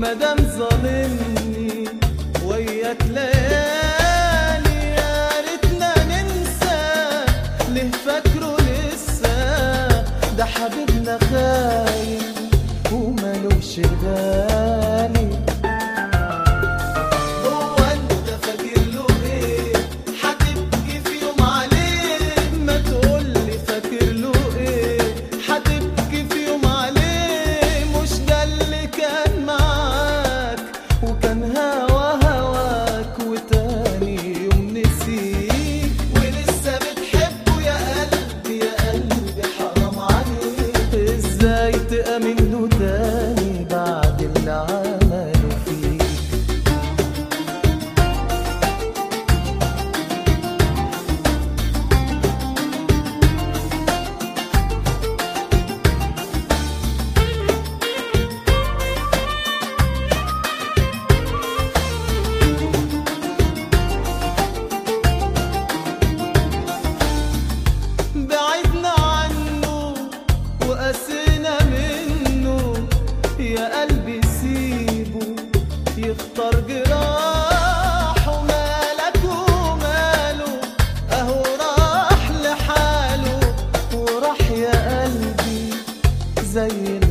مادام ظالمني وياك ليالي يا ريتنا ننسى ليه فاكره لسه ده حبيبنا خاين ومالوش غالي هو انت فاكر له ايه هتبكي في يوم عليه ما تقولي فاكر له ايه هتبكي في يوم عليه مش ده اللي كان معاك وكان هوا هواك وتاني يوم نسيك ولسه بتحبه يا قلبي يا قلبي حرام عليك ازاي تأمن له تاني بعد اللي عمله فيك بعدنا عنه وقسينا منه يا قلبي سيبه يختار جراحه مالك وماله اهو راح لحاله وراح يا قلبي زي